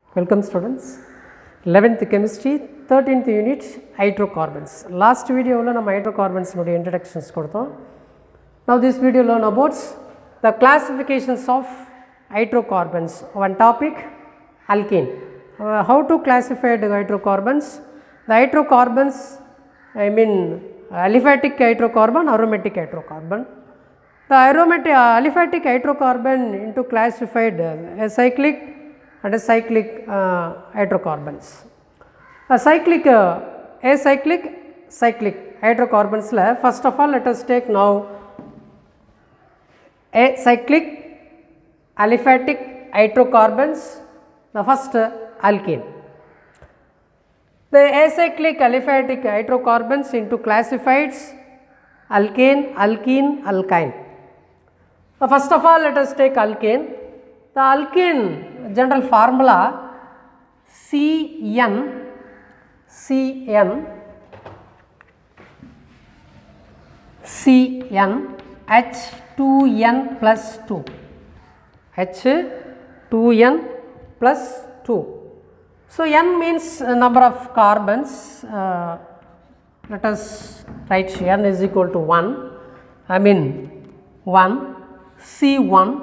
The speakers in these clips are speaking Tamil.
Welcome students. 11th chemistry 13th unit hydrocarbons. Last video ல நம்ம hydrocarbons உடைய introductions கொடுத்தோம். Now this video learn about the classifications of hydrocarbons. One topic alkane. Uh, how to classify the hydrocarbons? The hydrocarbons I mean aliphatic hydrocarbon, aromatic hydrocarbon. The aromatic aliphatic hydrocarbon into classified uh, acyclic and acyclic uh, hydrocarbons. Acyclic, uh, acyclic, cyclic hydrocarbons la first of all let us take now acyclic aliphatic hydrocarbons the first uh, alkane. The acyclic aliphatic hydrocarbons into classifieds alkane, alkene, alkyne. Uh, First of all, let us take alkane. The alkane general formula CN, CN, CN H2N plus 2, H2N plus 2. So, N means uh, number of carbons. Uh, let us write N is equal to 1. I mean 1 C1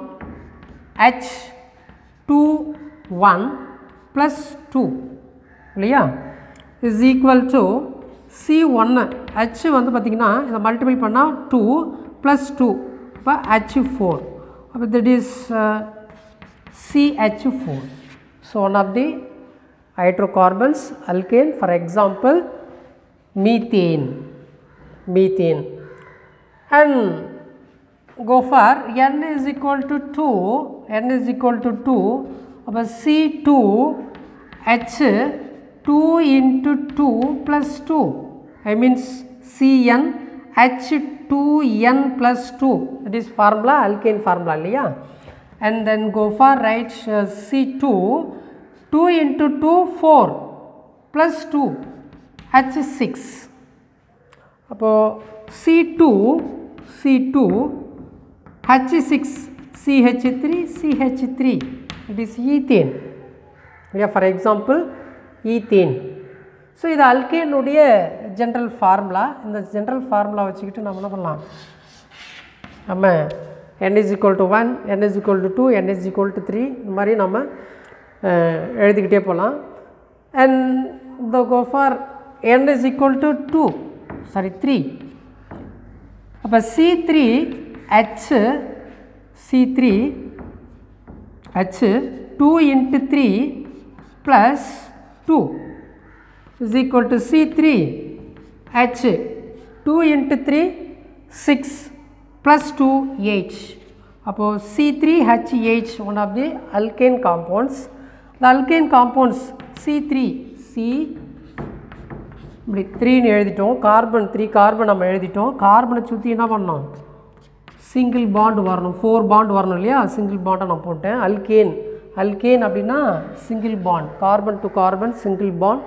H21 plus 2 இல்லையா இஸ் ஈக்குவல் டு சி ஒன்று ஹச் வந்து பார்த்திங்கன்னா இதை மல்டிபிள் பண்ணால் டூ ப்ளஸ் டூ இப்போ ஹச் ஃபோர் அப்போ that is CH four so one of the hydrocarbons alkane for example methane methane and go for n is equal to 2 n is equal to 2 அப்போ C2 H 2 into 2 plus 2 I means Cn H 2n plus 2 that is formula alkane formula இல்லையா and then go for right uh, C2 2 into 2 4 plus 2 H6 அப்போது C2 C2 H6 CH3 CH3 it is ethane yeah for example ethane so இது அல்கேனுடைய ஜென்ரல் ஃபார்முலா இந்த ஜென்ரல் ஃபார்முலா வச்சுக்கிட்டு நம்ம என்ன பண்ணலாம் நம்ம N is equal to one N is equal to two N is equal to three இந்த மாதிரி நம்ம எழுதிக்கிட்டே போகலாம் அண்ட் இந்த go for N is equal to two sorry three அப்போ C three H C three H two into three plus two is equal to C three H two into three six plus two eight அப்போது C three H eight one of the alkane compounds the alkane compounds C three C இப்படி த்ரீன்னு எழுதிட்டோம் கார்பன் த்ரீ கார்பன் நம்ம எழுதிட்டோம் கார்பனை சுற்றி என்ன பண்ணோம் சிங்கிள் பாண்ட் வரணும் ஃபோர் பாண்ட் வரணும் இல்லையா சிங்கிள் பாண்டை நான் போட்டேன் அல்கேன் அல்கேன் அப்படின்னா single bond carbon to carbon single bond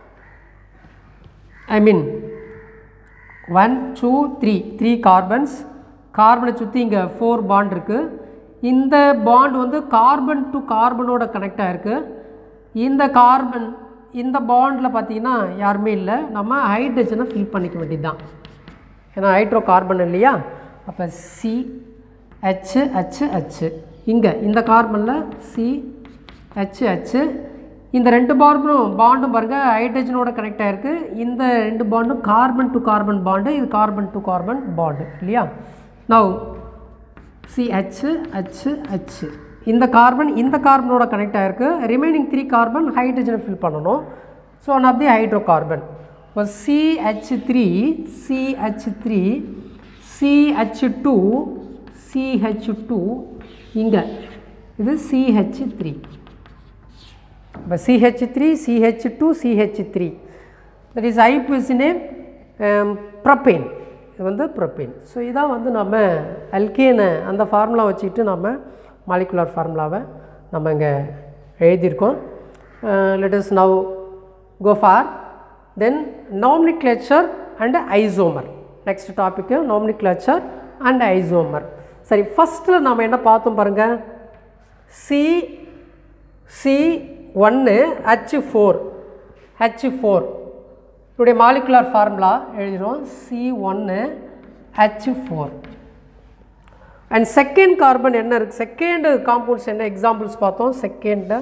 I mean one two three three carbons கார்பனை சுற்றி இங்கே ஃபோர் பாண்ட் இருக்குது இந்த பாண்ட் வந்து கார்பன் டு கார்பனோட கனெக்ட் ஆகிருக்கு இந்த கார்பன் இந்த பாண்டில் பார்த்தீங்கன்னா யாருமே இல்லை நம்ம ஹைட்ரஜனை ஃபில் பண்ணிக்க வேண்டியது தான் ஏன்னா ஹைட்ரோ கார்பன் இல்லையா அப்போ சி ஹச் ஹச் ஹச் இங்கே இந்த கார்பனில் சி ஹச் ஹச் இந்த ரெண்டு பாண்டும் பாண்டும் பாருங்கள் ஹைட்ரஜனோட கனெக்ட் ஆகிருக்கு இந்த ரெண்டு பாண்டும் கார்பன் டு கார்பன் பாண்டு இது கார்பன் டு கார்பன் பாண்டு இல்லையா now C H H H இந்த கார்பன் இந்த கார்பனோட கனெக்ட் ஆகிருக்கு ரிமைனிங் த்ரீ கார்பன் ஹைட்ரஜனை ஃபில் பண்ணணும் so one of the hydrocarbon இப்போ CH three CH three CH two CH two இங்கே இது சிஹெச் த்ரீ இப்போ CH three CH two CH three that is IP is name propane இது வந்து ப்ரொப்பேன் ஸோ இதான் வந்து நம்ம அல்கேனை அந்த ஃபார்முலா வச்சுக்கிட்டு நம்ம மாலிகுலர் ஃபார்முலாவை நம்ம இங்கே எழுதியிருக்கோம் let is now go for then nomenclature and isomer next topic nomenclature and isomer சரி ஃபஸ்ட்டில் நம்ம என்ன பார்த்தோம் பாருங்கள் சி சி ஒன்று ஹச் ஃபோர் ஹச் ஃபோர் இதோடைய மாலிகுலர் ஃபார்முலா எழுதிடும் சி ஒன்று H four and second carbon என்ன இருக்குது செகண்ட் காம்பவுண்ட்ஸ் என்ன எக்ஸாம்பிள்ஸ் பார்த்தோம் செகண்டு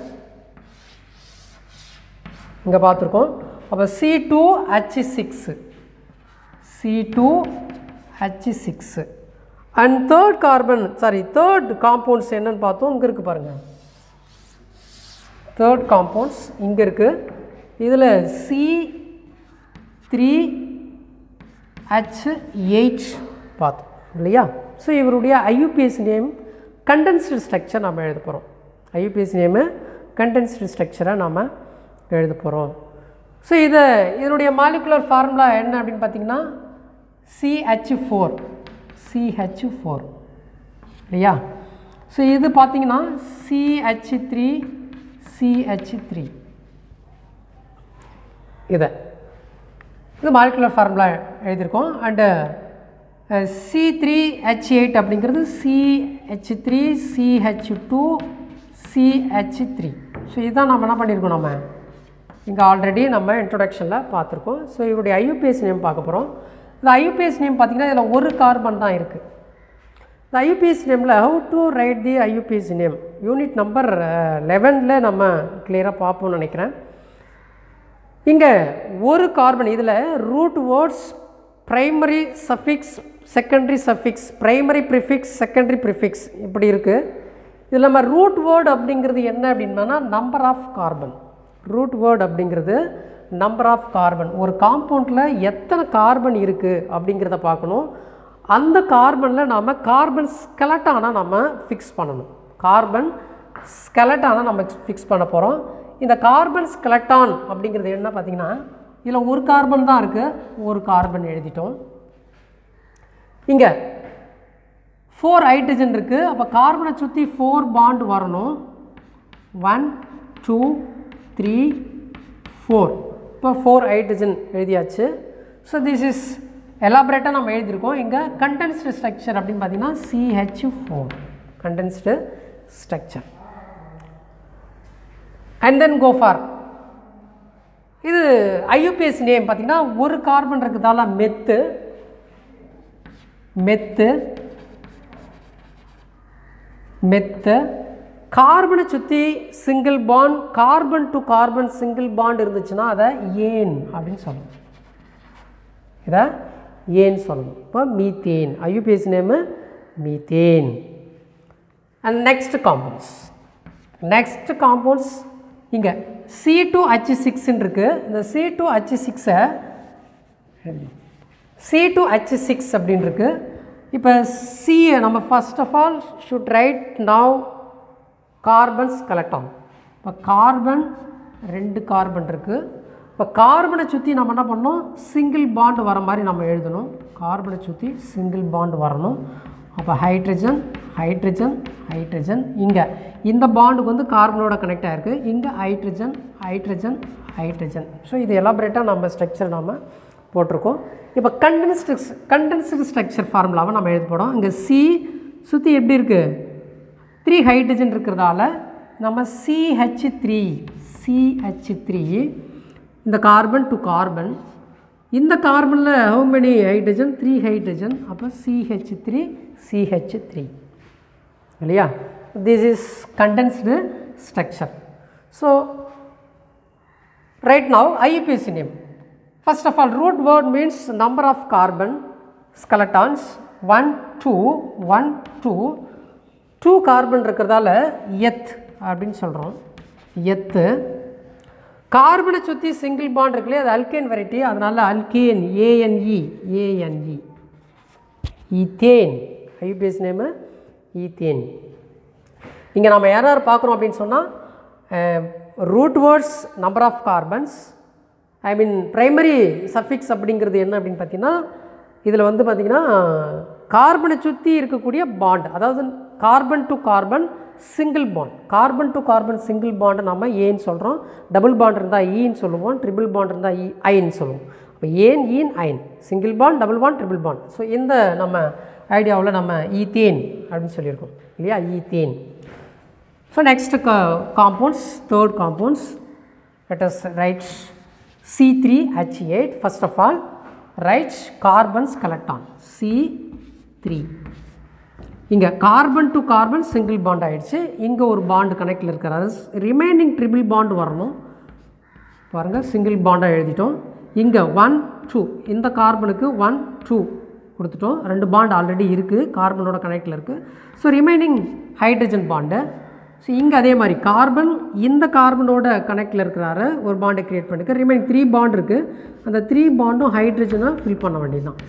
இங்கே பார்த்துருக்கோம் அப்போ C two H six C two H six and third carbon sorry third compounds என்னன்னு பார்த்தோம் இங்கே இருக்குது பாருங்கள் தேர்ட் காம்பவுண்ட்ஸ் இங்கே இருக்குது இதில் சி த்ரீ ஹச் எயிட் பார்த்தோம் இல்லையா ஸோ இவருடைய ஐயூபிஎஸ் நேம் கண்டென்ஸ்டு ஸ்ட்ரக்சர் நம்ம எழுத போகிறோம் ஐயூபிஎஸ் நேமு கண்டென்ஸ்டு ஸ்ட்ரக்சரை நாம் எழுத போகிறோம் ஸோ இதை இதனுடைய மாலிகுலர் ஃபார்முலா என்ன அப்படின்னு பார்த்தீங்கன்னா சிஹெச் ஃபோர் சிஹெச் ஃபோர் இல்லையா ஸோ இது பார்த்தீங்கன்னா சிஹெச் த்ரீ சிஹெச் த்ரீ இதை இது மாலிகுலர் ஃபார்முலா எழுதியிருக்கோம் and C three H eight அப்படிங்கிறது CH three CH two CH three so இதுதான் நம்ம என்ன பண்ணியிருக்கோம் நம்ம இங்கே ஆல்ரெடி நம்ம இன்ட்ரொடக்ஷனில் பார்த்துருக்கோம் ஸோ இவருடைய ஐயூபிஎஸ் நேம் பார்க்க போகிறோம் இந்த ஐயூபிஎஸ் நேம் பார்த்திங்கன்னா இதில் ஒரு கார்பன் தான் இருக்குது இந்த ஐயூபிஎஸ் நேமில் how to write the IUPAC name unit number லெவனில் நம்ம கிளியராக பார்ப்போம்னு நினைக்கிறேன் இங்கே ஒரு கார்பன் இதில் root words primary suffix secondary suffix primary prefix secondary prefix இப்படி இருக்குது இதில் நம்ம ரூட் வேர்டு அப்படிங்கிறது என்ன அப்படின்னா number of carbon root word அப்படிங்கிறது நம்பர் ஆஃப் கார்பன் ஒரு காம்பவுண்டில் எத்தனை கார்பன் இருக்குது அப்படிங்கிறத பார்க்கணும் அந்த கார்பனில் நாம் கார்பன் ஸ்கெலட்டான நம்ம ஃபிக்ஸ் பண்ணணும் கார்பன் ஸ்கெலட்டான நம்ம ஃபிக்ஸ் பண்ண போகிறோம் இந்த கார்பன் ஸ்கெலட்டான் அப்படிங்கிறது என்ன பார்த்தீங்கன்னா இதில் ஒரு கார்பன் தான் இருக்குது ஒரு கார்பன் எழுதிட்டோம் இங்கே ஃபோர் ஹைட்ரஜன் இருக்குது அப்போ கார்பனை சுற்றி ஃபோர் பாண்ட் வரணும் ஒன் டூ த்ரீ ஃபோர் இப்போ ஃபோர் ஹைட்ரஜன் எழுதியாச்சு ஸோ திஸ் இஸ் எலாபரேட்டாக நம்ம எழுதியிருக்கோம் இங்கே கண்டென்ஸ்டு ஸ்ட்ரக்சர் அப்படின்னு பார்த்தீங்கன்னா CH four condensed structure and then go for இது ஐயூபிஎஸ் நேம் பார்த்தீங்கன்னா ஒரு கார்பன் இருக்கிறதால மெத்து மெத்து மெத்து கார்பனை சுற்றி single bond carbon to carbon single bond இருந்துச்சுன்னா அதை ஏன் அப்படின்னு சொல்லணும் இதை ஏன் சொல்லணும் இப்போ methane IUPAC name methane and next compounds next compounds இங்கே சி டூ ஹச் சிக்ஸ்ன்னு இருக்குது இந்த சி டூ ஹச் சிக்ஸை சி டூ ஹச் சிக்ஸ் அப்படின்னு இருக்கு இப்போ சியை நம்ம first of all should right now carbons collect ஆகும் இப்போ கார்பன் ரெண்டு கார்பன் இருக்குது இப்போ கார்பனை சுற்றி நம்ம என்ன பண்ணோம் சிங்கிள் பாண்ட் வர மாதிரி நம்ம எழுதணும் கார்பனை சுற்றி சிங்கிள் பாண்ட் வரணும் அப்போ ஹைட்ரஜன் ஹைட்ரஜன் ஹைட்ரஜன் இங்கே இந்த பாண்டுக்கு வந்து கார்பனோட கனெக்ட் ஆகிருக்கு இங்கே ஹைட்ரஜன் ஹைட்ரஜன் ஹைட்ரஜன் ஸோ இது எலாபரேட்டாக நம்ம ஸ்ட்ரக்சர் நம்ம போட்டிருக்கோம் இப்போ கண்டென்ஸ்டு கண்டென்ஸ்டு ஸ்ட்ரக்சர் ஃபார்முலாவை நம்ம எழுத போகிறோம் இங்கே சி சுற்றி எப்படி இருக்குது த்ரீ ஹைட்ரஜன் இருக்கிறதால நம்ம சிஹெச் த்ரீ சிஹெச் த்ரீ இந்த கார்பன் டு கார்பன் இந்த கார்பனில் how many hydrogen three hydrogen அப்போ சிஹெச் த்ரீ சிஹெச் த்ரீ இல்லையா this is condensed structure so right now IUPAC name first of all root word means number of carbon skeletons 1 2 1 2 2 carbon இருக்கிறதால எத் அப்படின்னு சொல்கிறோம் எத்து கார்பனை சுற்றி சிங்கிள் பாண்ட் இருக்குல்லையே அது அல்கேன் வெரைட்டி அதனால் alkane A N E A N E ethane IUPAC name ethane இங்கே நம்ம யார் யார் பார்க்குறோம் அப்படின்னு சொன்னால் root words number of carbons I mean primary suffix அப்படிங்கிறது என்ன அப்படின்னு பார்த்தீங்கன்னா இதில் வந்து பார்த்திங்கன்னா கார்பனை சுற்றி இருக்கக்கூடிய பாண்ட் அதாவது carbon to carbon single bond carbon to carbon single bond நம்ம ஏன்னு சொல்கிறோம் டபுள் பாண்ட் இருந்தால் ஈன்னு சொல்லுவோம் ட்ரிபிள் பாண்ட் இருந்தால் இ ஐன்னு சொல்லுவோம் அப்போ ane ene yne single bond double bond triple bond so இந்த நம்ம ஐடியாவில் நம்ம ஈத்தேன் அப்படின்னு சொல்லியிருக்கோம் இல்லையா ethane So next co- compounds, third compounds, let us write C3H8. First of all, write carbon skeleton C3. இங்கே carbon to carbon single bond ஆயிடுச்சு இங்கே ஒரு பாண்டு கனெக்டில் இருக்கிறாரு ரிமைனிங் ட்ரிபிள் பாண்ட் வரணும் பாருங்கள் சிங்கிள் பாண்டாக எழுதிட்டோம் இங்கே ஒன் டூ இந்த கார்பனுக்கு ஒன் டூ கொடுத்துட்டோம் ரெண்டு பாண்ட் ஆல்ரெடி இருக்குது கார்பனோட கனெக்டில் இருக்குது so remaining hydrogen bond so இங்கே அதே மாதிரி கார்பன் இந்த கார்பனோட கனெக்டில் இருக்கிறாரு ஒரு பாண்டை க்ரியேட் பண்ணிக்க ரிமைனிங் த்ரீ பாண்ட் இருக்குது அந்த த்ரீ பாண்டும் ஹைட்ரஜனை ஃபில் பண்ண வேண்டியதுதான்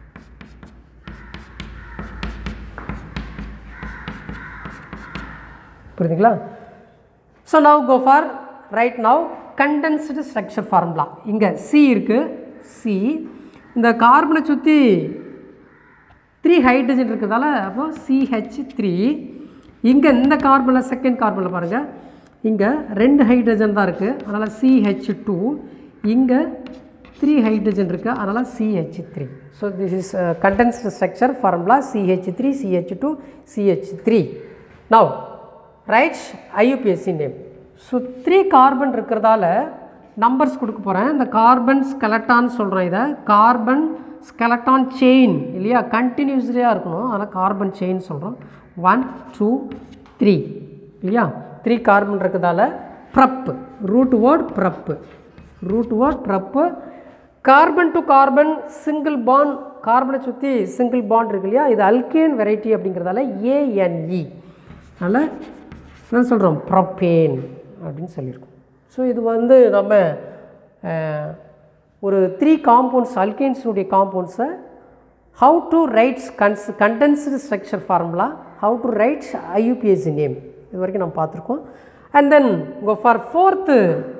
புரியுதுங்களா so now go for right now condensed structure formula இங்கே சி இருக்குது சி இந்த கார்பனை சுற்றி த்ரீ ஹைட்ரஜன் இருக்கிறதால அப்போ சிஹெச் த்ரீ இங்கே இந்த கார்பனில் செகண்ட் கார்பனில் பாருங்கள் இங்கே ரெண்டு ஹைட்ரஜன் தான் இருக்குது அதனால் சிஹெச் டூ இங்கே த்ரீ ஹைட்ரஜன் இருக்குது அதனால் C H three so this is condensed structure formula C H three CH two CH three now right IUPAC name so three carbon இருக்கிறதால நம்பர்ஸ் கொடுக்க போகிறேன் இந்த கார்பன் ஸ்கெலட்டான் சொல்கிறேன் இதை கார்பன் ஸ்கெலட்டான் செயின் இல்லையா கண்டினியூஸ்லியாக இருக்கணும் அதனால் கார்பன் செயின் சொல்கிறோம் ஒன் டூ த்ரீ இல்லையா த்ரீ கார்பன் இருக்கிறதால prop root word prop root word prop carbon to carbon single bond கார்பனை சுற்றி சிங்கிள் பாண்ட் இருக்கு இல்லையா இது அல்கேன் வெரைட்டி அப்படிங்கிறதால ஏஎன்இ அதனால் என்ன சொல்கிறோம் ப்ரொப்பேன் அப்படின்னு சொல்லியிருக்கோம் ஸோ இது வந்து நம்ம அஹ், ஒரு த்ரீ காம்பவுண்ட்ஸ் அல்கேன்ஸினுடைய காம்பவுண்ட்ஸை how to writes cons condensed structure formula how to writes IUPAC name இது வரைக்கும் நம்ம பார்த்துருக்கோம் and then go for fourth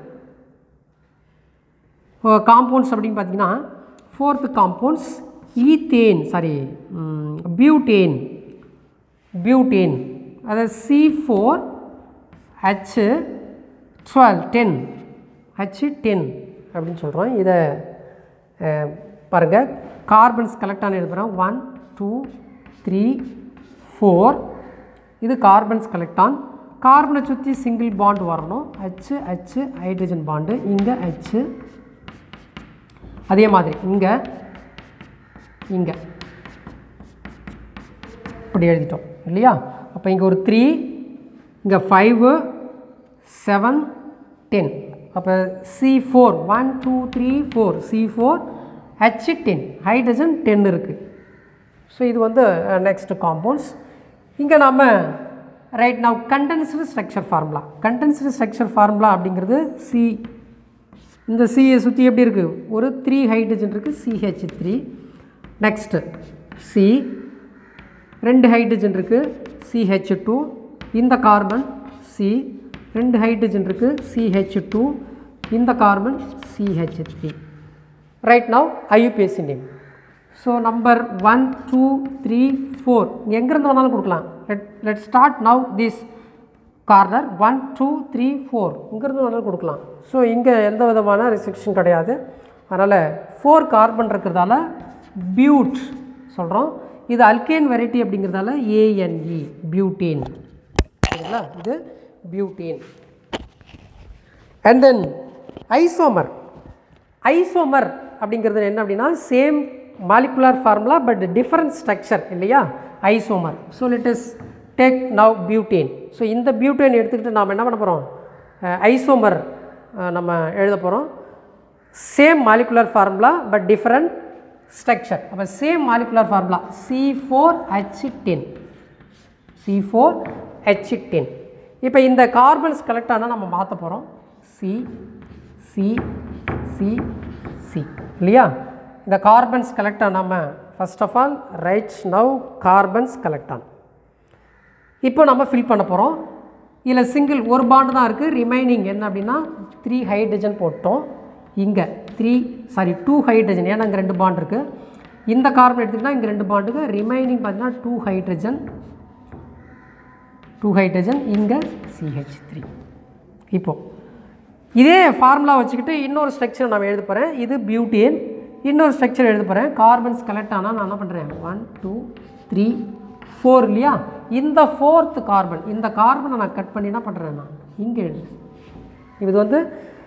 compounds அப்படின்னு பார்த்தீங்கன்னா fourth compounds ethane sorry butane butane அதாவது C four H twelve ten H ten அப்படின்னு சொல்கிறோம் இதை பாருங்கள் கார்பன்ஸ் கலெக்டான எழுதுகிறோம் ஒன் டூ த்ரீ ஃபோர் இது கார்பன்ஸ் கலெக்டான் கார்பனை சுற்றி சிங்கிள் பாண்ட் வரணும் ஹச் ஹச் ஹைட்ரஜன் பாண்டு இங்கே ஹச் அதே மாதிரி இங்கே இங்கே இப்படி எழுதிட்டோம் இல்லையா அப்போ இங்கே ஒரு த்ரீ இங்கே ஃபைவு செவன் டென் அப்போ C four one two three four C four H ten hydrogen ten இருக்குது ஸோ இது வந்து நெக்ஸ்ட் காம்பவுண்ட்ஸ் இங்கே நம்ம right now condensed structure formula condensed structure formula அப்படிங்கிறது சி இந்த சியை சுற்றி எப்படி இருக்குது ஒரு த்ரீ ஹைட்ரஜன் இருக்குது சிஹெச் த்ரீ நெக்ஸ்ட்டு சி ரெண்டு ஹைட்ரஜன் இருக்குது சிஹெச் டூ இந்த கார்பன் சி ரெண்டு ஹைட்ரஜன் இருக்குது சிஹெச் டூ இந்த carbon C H three right now IUPSC name so number one two three four எங்கேருந்து வேணாலும் கொடுக்கலாம் let let start now this corner one two three four இங்கேருந்து வேணாலும் கொடுக்கலாம் ஸோ இங்கே எந்த விதமான ரெஸ்ட்ரிக்ஷன் கிடையாது அதனால் ஃபோர் கார்பன் இருக்கிறதால பியூட் சொல்கிறோம் இது அல்கேன் வெரைட்டி அப்படிங்கிறதால ஏஎன்இ பியூட்டேன் சரிங்களா இது butane and then isomer isomer அப்படிங்கிறது என்ன அப்படின்னா same molecular formula but different structure இல்லையா isomer so let is take now butane so இந்த பியூட்டேன் எடுத்துக்கிட்டு நாம் என்ன பண்ண போகிறோம் ஐசோமர் நம்ம எழுத போகிறோம் same molecular formula but different structure அப்போ same molecular formula C four H ten C four H ten இப்போ இந்த கார்பன்ஸ் கலெக்ட் ஆனால் நம்ம மாற்ற போகிறோம் சி சி சி சி இல்லையா இந்த கார்பன்ஸ் கலெக்டான் நம்ம first of all right now carbons கலெக்டான் இப்போ நம்ம ஃபில் பண்ண போகிறோம் இதில் சிங்கிள் ஒரு பாண்டு தான் இருக்குது ரிமைனிங் என்ன அப்படின்னா த்ரீ ஹைட்ரஜன் போட்டோம் இங்கே த்ரீ சாரி டூ ஹைட்ரஜன் ஏன்னா இங்கே ரெண்டு பாண்ட் இருக்குது இந்த கார்பன் எடுத்துக்கிட்டால் இங்கே ரெண்டு பாண்டுக்கு ரிமைனிங் பார்த்தீங்கன்னா டூ ஹைட்ரஜன் டூ ஹைட்ரஜன் இங்கே சிஹெச் த்ரீ இப்போது இதே ஃபார்முலா வச்சுக்கிட்டு இன்னொரு ஸ்ட்ரக்சர் நான் எழுத போகிறேன் இது பியூட்டியன் இன்னொரு ஸ்ட்ரக்சர் எழுத போகிறேன் கார்பன்ஸ் கலெக்ட் ஆனால் நான் என்ன பண்ணுறேன் ஒன் டூ த்ரீ ஃபோர் இல்லையா இந்த ஃபோர்த் கார்பன் இந்த கார்பனை நான் கட் பண்ணி என்ன பண்ணுறேன் நான் இங்கே எழுதுறேன் இது வந்து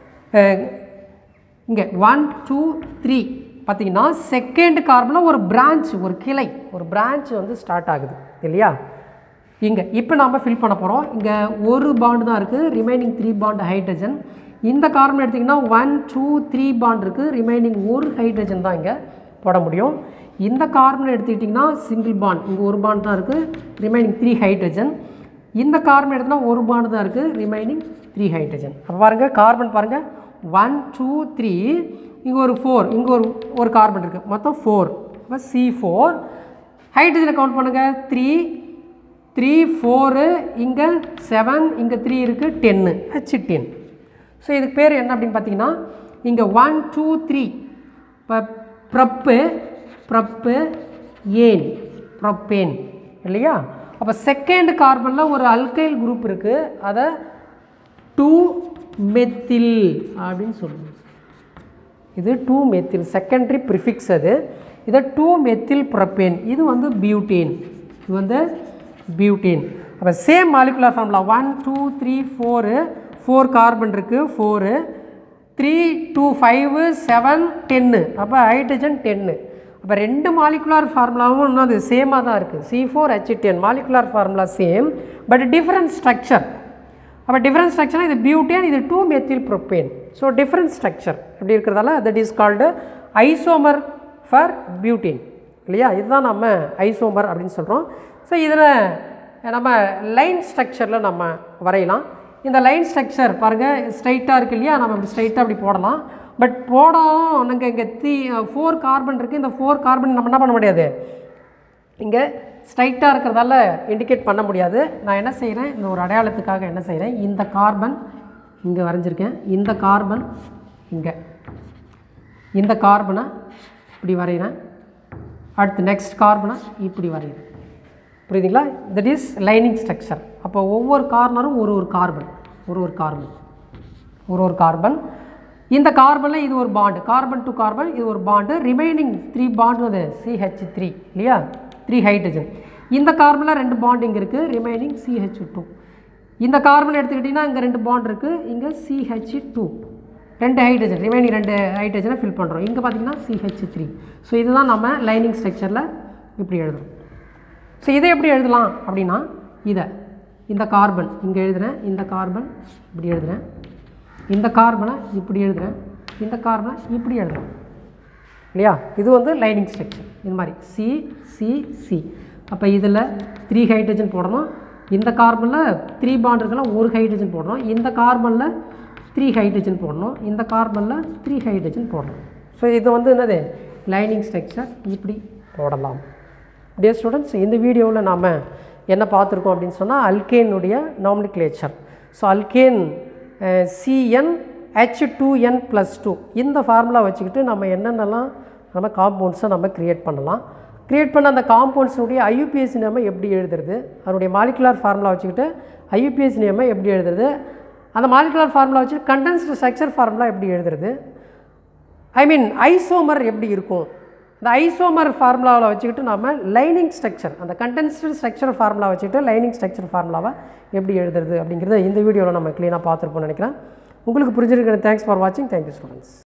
இங்கே ஒன் டூ த்ரீ பார்த்தீங்கன்னா செகண்ட் கார்பனில் ஒரு பிரான்ச் ஒரு கிளை ஒரு பிரான்ச் வந்து ஸ்டார்ட் ஆகுது இல்லையா இங்கே இப்போ நாம் ஃபில் பண்ண போகிறோம் இங்கே ஒரு பாண்டு தான் இருக்குது ரிமைனிங் த்ரீ பாண்ட் ஹைட்ரஜன் இந்த கார்பன் எடுத்திங்கன்னா ஒன் டூ த்ரீ பாண்ட் இருக்குது ரிமைனிங் ஒரு ஹைட்ரஜன் தான் இங்கே போட முடியும் இந்த கார்பன் எடுத்துக்கிட்டிங்கன்னா சிங்கிள் பாண்ட் இங்கே ஒரு பாண்ட் தான் இருக்குது ரிமைனிங் த்ரீ ஹைட்ரஜன் இந்த கார்பன் எடுத்தோன்னா ஒரு பாண்டு தான் இருக்குது ரிமைனிங் த்ரீ ஹைட்ரஜன் அப்போ பாருங்கள் கார்பன் பாருங்கள் ஒன் டூ த்ரீ இங்கே ஒரு ஃபோர் இங்கே ஒரு ஒரு கார்பன் இருக்குது மொத்தம் ஃபோர் அப்போ சி ஃபோர் ஹைட்ரஜனை கவுண்ட் பண்ணுங்கள் த்ரீ த்ரீ ஃபோரு இங்கே செவன் இங்கே த்ரீ இருக்குது டென்னு ஹச் டென் ஸோ இதுக்கு பேர் என்ன அப்படின்னு பார்த்தீங்கன்னா இங்கே ஒன் டூ த்ரீ இப்போ ப்ரப்பு ப்ரப்பு ஏன் ப்ரொப்பேன் இல்லையா அப்போ செகண்ட் கார்பனில் ஒரு அல்கைல் குரூப் இருக்குது அதை டூ மெத்தில் அப்படின்னு சொல்லுவோம் இது டூ மெத்தில் செகண்டரி ப்ரிஃபிக்ஸ் அது இதை டூ மெத்தில் ப்ரொப்பேன் இது வந்து பியூட்டேன் இது வந்து பியூட்டேன் அப்போ same molecular formula one two three four four carbon இருக்குது four three two five seven டென்னு அப்போ ஹைட்ரஜன் டென்னு அப்போ ரெண்டு மாலிகுலார் ஃபார்முலாவும் இன்னும் அது சேமாக தான் இருக்குது C four H ten molecular formula same but different structure அப்போ டிஃப்ரெண்ட் ஸ்ட்ரக்சர் இது பியூட்டேன் இது two methyl propane so different structure இப்படி இருக்கிறதால that is called isomer for butane இல்லையா இதுதான் நம்ம ஐசோமர் அப்படின்னு சொல்கிறோம் ஸோ இதில் நம்ம லைன் ஸ்ட்ரக்சரில் நம்ம வரையலாம் இந்த லைன் ஸ்ட்ரக்சர் பாருங்கள் ஸ்ட்ரைட்டாக இருக்கு இல்லையா நம்ம இப்படி ஸ்ட்ரைட்டாக அப்படி போடலாம் பட் போடவும் நாங்கள் இங்கே த்ரீ ஃபோர் கார்பன் இருக்குது இந்த ஃபோர் கார்பன் நம்ம என்ன பண்ண முடியாது இங்கே ஸ்ட்ரைட்டாக இருக்கிறதால இண்டிகேட் பண்ண முடியாது நான் என்ன செய்கிறேன் இந்த ஒரு அடையாளத்துக்காக என்ன செய்கிறேன் இந்த கார்பன் இங்கே வரைஞ்சிருக்கேன் இந்த கார்பன் இங்கே இந்த கார்பனை இப்படி வரைகிறேன் அடுத்து நெக்ஸ்ட் கார்பனை இப்படி வரைகிறேன் புரியுதுங்களா தட் இஸ் லைனிங் ஸ்ட்ரக்சர் அப்போ ஒவ்வொரு கார்னரும் ஒரு ஒரு கார்பன் ஒரு ஒரு கார்பன் ஒரு ஒரு கார்பன் இந்த கார்பனில் இது ஒரு பாண்டு கார்பன் டு கார்பன் இது ஒரு பாண்டு ரிமைனிங் த்ரீ பாண்டு அது சிஹெச் த்ரீ இல்லையா த்ரீ ஹைட்ரஜன் இந்த கார்பனில் ரெண்டு பாண்ட் இங்கே இருக்குது ரிமைனிங் சிஹெச் டூ இந்த கார்பன் எடுத்துக்கிட்டிங்கன்னா இங்கே ரெண்டு பாண்ட் இருக்குது இங்கே சிஹெச் டூ ரெண்டு ஹைட்ரஜன் ரிமைனிங் ரெண்டு ஹைட்ரஜனை ஃபில் பண்ணுறோம் இங்கே பார்த்தீங்கன்னா சிஹெச் த்ரீ ஸோ இதுதான் நம்ம லைனிங் ஸ்ட்ரக்சரில் இப்படி எழுதுறோம் ஸோ இதை எப்படி எழுதலாம் அப்படின்னா இதை இந்த கார்பன் இங்கே எழுதுகிறேன் இந்த கார்பன் இப்படி எழுதுகிறேன் இந்த கார்பனை இப்படி எழுதுகிறேன் இந்த கார்பனை இப்படி எழுதுகிறேன் இல்லையா இது வந்து லைனிங் ஸ்ட்ரக்சர் இது மாதிரி சி சி சி அப்போ இதில் த்ரீ ஹைட்ரஜன் போடணும் இந்த கார்பனில் த்ரீ பாண்ட் இருக்கலாம் ஒரு ஹைட்ரஜன் போடணும் இந்த கார்பனில் த்ரீ ஹைட்ரஜன் போடணும் இந்த கார்பனில் த்ரீ ஹைட்ரஜன் போடணும் ஸோ இது வந்து என்னது லைனிங் ஸ்ட்ரக்சர் இப்படி போடலாம் டியர் ஸ்டூடெண்ட்ஸ் இந்த வீடியோவில் நாம் என்ன பார்த்துருக்கோம் அப்படின்னு சொன்னால் அல்கேனுடைய nomenclature so alkane C N H two N plus two இந்த ஃபார்முலா வச்சுக்கிட்டு நம்ம என்னென்னலாம் நம்ம காம்பவுண்ட்ஸை நம்ம க்ரியேட் பண்ணலாம் க்ரியேட் பண்ண அந்த காம்பவுண்ட்ஸுடைய ஐயூபிஎஸ் நேமை எப்படி எழுதுறது அதனுடைய மாலிகுலார் ஃபார்முலா வச்சுக்கிட்டு ஐயூபிஎஸ் நேமை எப்படி எழுதுறது அந்த மாலிகுலார் ஃபார்முலா வச்சு கண்டென்ஸ்டு ஸ்ட்ரக்சர் ஃபார்முலா எப்படி எழுதுறது ஐ மீன் ஐசோமர் எப்படி இருக்கும் இந்த ஐசோமர் ஃபார்முலாவில் வச்சுக்கிட்டு நம்ம லைனிங் ஸ்ட்ரக்சர் அந்த கண்டென்ஸ்டு ஸ்ட்ரக்சர் ஃபார்முலா வச்சுக்கிட்டு லைனிங் ஸ்ட்ரக்சர் ஃபார்முலாவை எப்படி எழுதுறது அப்படிங்கிறத இந்த வீடியோவில் நம்ம க்ளீனாக பார்த்துருப்போம்னு நினைக்கிறேன் உங்களுக்கு புரிஞ்சிருக்கிற தேங்க்ஸ் ஃபார் வாட்சிங் தேங்க்யூ ஸ்டூடெண்ட்ஸ்